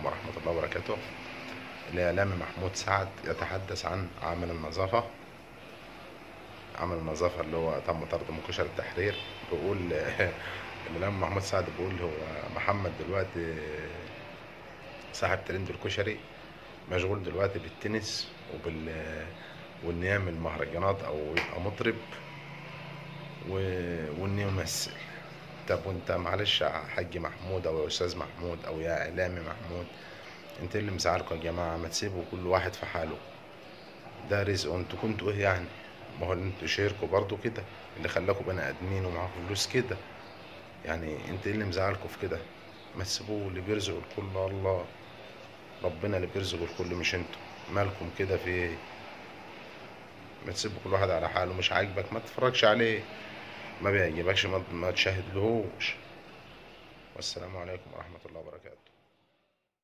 ورحمة الله وبركاته الإعلامي محمود سعد يتحدث عن عمل النظافة عمل النظافة اللي هو تم طرده من كشري التحرير بيقول الإعلامي محمود سعد بيقول هو محمد دلوقتي صاحب ترند الكشري مشغول دلوقتي بالتنس وبال وإنه يعمل مهرجانات أو يبقى مطرب و... وإنه يمثل طب وانت معلش يا حاج محمود او يا استاذ محمود او يا اعلامي محمود انت إيه اللي مزعلكم يا جماعه ما تسيبوا كل واحد في حاله ده رزق انتوا كنتوا ايه يعني ما هو انتوا شيركوا برضو كده اللي خلاكوا بني ادمين ومعاكم فلوس كده يعني انت إيه اللي مزعلكوا في كده ما تسيبوه اللي بيرزق الكل الله ربنا اللي بيرزق الكل مش انتوا مالكم كده في ايه ما تسيبوا كل واحد على حاله مش عاجبك ما تتفرجش عليه ما بيعجبكش ما ما تشاهدلهوش والسلام عليكم ورحمة الله وبركاته